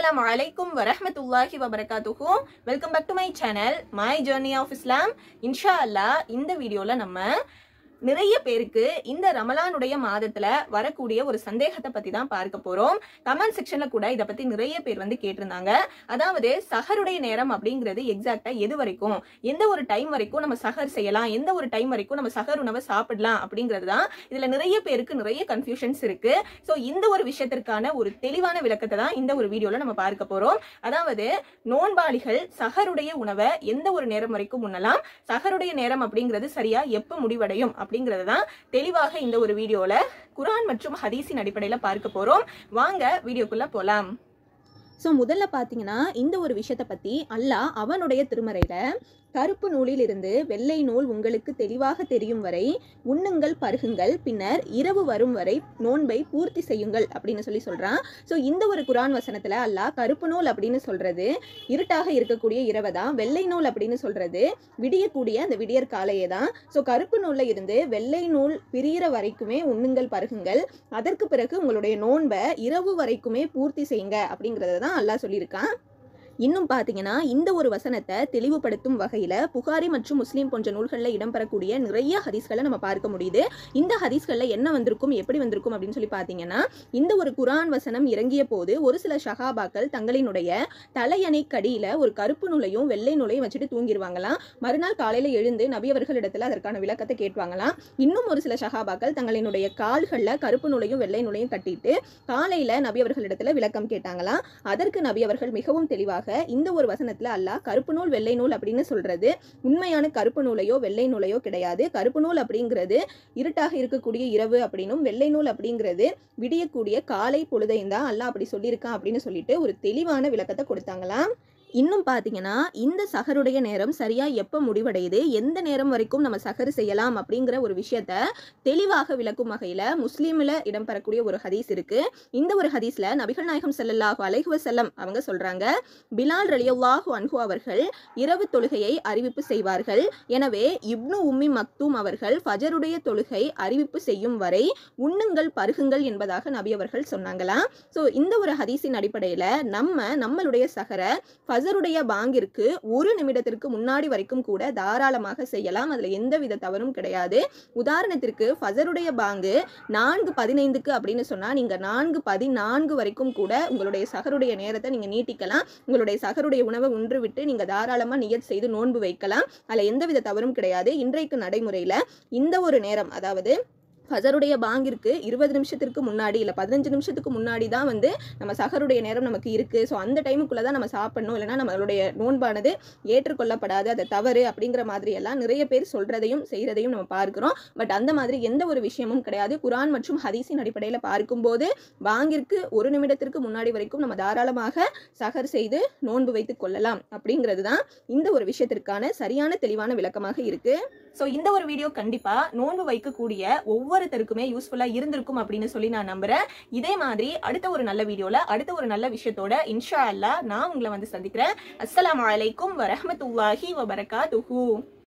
அஸ்ஸலாமு அலைக்கும் வரஹ்மத்துல்லாஹி வபரகாத்துஹு welcome back to my channel my journey of Islam இன்ஷா அல்லாஹ் இந்த வீடியோல நம்ம நிறைய பேருக்கு இந்த ரமலானுடைய மாதத்துல வரக்கூடிய ஒரு சந்தேகத்தை பத்தி தான் பார்க்க போறோம் கமெண்ட் செக்ஷன்ல கூட இத பத்தி நிறைய பேர் வந்து கேட்டிருந்தாங்க அதாவது சஹருடைய நேரம் அப்படிங்கிறது எக்ஸாக்டா எது வரைக்கும் எந்த ஒரு டைம் வரைக்கும் நம்ம சஹர் செய்யலாம் எந்த ஒரு டைம் வரைக்கும் நம்ம சஹர் உணவை சாப்பிடலாம் அப்படிங்கிறது தான் இதுல நிறைய பேருக்கு நிறைய கன்ஃபியூஷன்ஸ் இருக்கு ஸோ இந்த ஒரு விஷயத்திற்கான ஒரு தெளிவான விளக்கத்தை தான் இந்த ஒரு வீடியோல நம்ம பார்க்க போறோம் அதாவது நோன்பாளிகள் சஹருடைய உணவை எந்த ஒரு நேரம் வரைக்கும் உண்ணலாம் சஹருடைய நேரம் அப்படிங்கிறது சரியா எப்ப முடிவடையும் அப்படிங்கிறது தான் தெளிவாக இந்த ஒரு வீடியோல குரான் மற்றும் ஹதீஸின் அடிப்படையில பார்க்க போறோம் வாங்க வீடியோக்குள்ள போலாம் ஸோ முதல்ல பார்த்தீங்கன்னா இந்த ஒரு விஷயத்தை பற்றி அல்லாஹ் அவனுடைய திருமறையில கருப்பு நூலில் இருந்து வெள்ளை நூல் உங்களுக்கு தெளிவாக தெரியும் வரை உண்ணுங்கள் பருகுங்கள் பின்னர் இரவு வரும் வரை நோன்பை பூர்த்தி செய்யுங்கள் அப்படின்னு சொல்லி சொல்றான் ஸோ இந்த ஒரு குரான் வசனத்துல அல்லாஹ் கருப்பு நூல் அப்படின்னு சொல்றது இருட்டாக இருக்கக்கூடிய இரவை தான் வெள்ளை நூல் அப்படின்னு சொல்றது விடியக்கூடிய அந்த விடியற் காலையே தான் ஸோ கருப்பு நூல்ல இருந்து வெள்ளை நூல் பிரியிற வரைக்குமே உண்ணுங்கள் பருகுங்கள் அதற்கு பிறகு உங்களுடைய நோன்பை இரவு வரைக்குமே பூர்த்தி செய்யுங்க அப்படிங்கிறத தான் அல்லாஹ் சொல்லியிருக்கான் இன்னும் பார்த்தீங்கன்னா இந்த ஒரு வசனத்தை தெளிவுபடுத்தும் வகையில் புகாரி மற்றும் முஸ்லீம் போன்ற நூல்களில் இடம்பெறக்கூடிய நிறைய ஹதீஸ்களை நம்ம பார்க்க முடியுது இந்த ஹதீஸ்களில் என்ன வந்திருக்கும் எப்படி வந்திருக்கும் அப்படின்னு சொல்லி பார்த்தீங்கன்னா இந்த ஒரு குரான் வசனம் இறங்கிய போது ஒரு சில ஷஹாபாக்கள் தங்களினுடைய தலையணை கடியில் ஒரு கருப்பு நூலையும் வெள்ளை நூலையும் வச்சுட்டு தூங்கிடுவாங்களாம் மறுநாள் காலையில் எழுந்து நபியவர்களிடத்தில் அதற்கான விளக்கத்தை கேட்பாங்களாம் இன்னும் ஒரு சில ஷஹாபாக்கள் தங்களினுடைய கால்களில் கருப்பு நூலையும் வெள்ளை நூலையும் கட்டிட்டு காலையில் நபியவர்களிடத்தில் விளக்கம் கேட்டாங்களாம் அதற்கு நபி அவர்கள் மிகவும் தெளிவாக இந்த ஒரு வசனத்துல அல்லாஹ் கருப்பு நூல் வெள்ளை நூல் அப்படின்னு சொல்றது உண்மையான கருப்பு நூலையோ வெள்ளை நூலையோ கிடையாது கருப்பு நூல் அப்படிங்கிறது இருட்டாக இருக்கக்கூடிய இரவு அப்படின்னும் வெள்ளை நூல் அப்படிங்கிறது விடியக்கூடிய காலை பொழுதையும் தான் அல்லாஹ் அப்படி சொல்லியிருக்கான் அப்படின்னு சொல்லிட்டு ஒரு தெளிவான விளக்கத்தை கொடுத்தாங்களாம் இன்னும் பார்த்தீங்கன்னா இந்த சஹருடைய நேரம் சரியா எப்போ முடிவடையுது எந்த நேரம் வரைக்கும் நம்ம சஹர் செய்யலாம் அப்படிங்கிற ஒரு விஷயத்த தெளிவாக விளக்கும் வகையில் முஸ்லீமில் இடம்பெறக்கூடிய ஒரு ஹதீஸ் இருக்கு இந்த ஒரு ஹதீஸ்ல நபிகள் நாயகம் ஸல்லல்லாஹு அலைஹி வஸல்லம் அவங்க சொல்றாங்க பிலால் ரலியல்லாஹு அன்ஹு அவர்கள் இரவு தொழுகையை அறிவிப்பு செய்வார்கள் எனவே இப்னு உம்மி மக்தூம் அவர்கள் ஃபஜருடைய தொழுகை அறிவிப்பு செய்யும் வரை உண்ணுங்கள் பருகுங்கள் என்பதாக நபி அவர்கள் சொன்னாங்களாம் ஸோ இந்த ஒரு ஹதீஸின் அடிப்படையில் நம்ம நம்மளுடைய சகர ஃபஜருடைய பாங்கிற்கு ஒரு நிமிடத்திற்கு முன்னாடி வரைக்கும் கூட தாராளமாக செய்யலாம் அதில் எந்தவித தவறும் கிடையாது உதாரணத்திற்கு ஃபஜருடைய பாங்கு நான்கு பதினைந்துக்கு அப்படின்னு சொன்னால் நீங்கள் நான்கு பதினான்கு வரைக்கும் கூட உங்களுடைய சகருடைய நேரத்தை நீங்கள் நீட்டிக்கலாம் உங்களுடைய சகருடைய உணவை உன்று விட்டு நீங்கள் தாராளமாக நியத் செய்து நோன்பு வைக்கலாம் அதில் எந்தவித தவறும் கிடையாது இன்றைக்கு நடைமுறையில் இந்த ஒரு நேரம் அதாவது ஃபஜருடைய பாங்கிற்கு இருபது நிமிஷத்திற்கு முன்னாடி இல்லை பதினஞ்சு நிமிஷத்துக்கு முன்னாடி தான் வந்து நம்ம சகருடைய நேரம் நமக்கு இருக்குது ஸோ அந்த டைமுக்குள்ளே தான் நம்ம சாப்பிடணும் இல்லைனா நம்மளுடைய நோன்பானது ஏற்றுக்கொள்ளப்படாது அது தவறு அப்படிங்கிற மாதிரி எல்லாம் நிறைய பேர் சொல்கிறதையும் செய்கிறதையும் நம்ம பார்க்குறோம் பட் அந்த மாதிரி எந்த ஒரு விஷயமும் கிடையாது குரான் மற்றும் ஹதீஸின் அடிப்படையில் பார்க்கும்போது பாங்கிற்கு ஒரு நிமிடத்திற்கு முன்னாடி வரைக்கும் நம்ம தாராளமாக சகர் செய்து நோன்பு வைத்து கொள்ளலாம் அப்படிங்கிறது தான் இந்த ஒரு விஷயத்திற்கான சரியான தெளிவான விளக்கமாக இருக்குது ஸோ இந்த ஒரு வீடியோ கண்டிப்பா நோன்பு வைக்கக்கூடிய ஒவ்வொருத்தருக்குமே யூஸ்ஃபுல்லா இருந்திருக்கும் அப்படின்னு சொல்லி நான் நம்புறேன் இதே மாதிரி அடுத்த ஒரு நல்ல வீடியோல அடுத்த ஒரு நல்ல விஷயத்தோட இன்ஷா அல்லாஹ் நான் உங்களை வந்து சந்திக்கிறேன் அஸ்ஸலாமு அலைக்கும் வரஹ்மத்துல்லாஹி வபரகாத்துஹு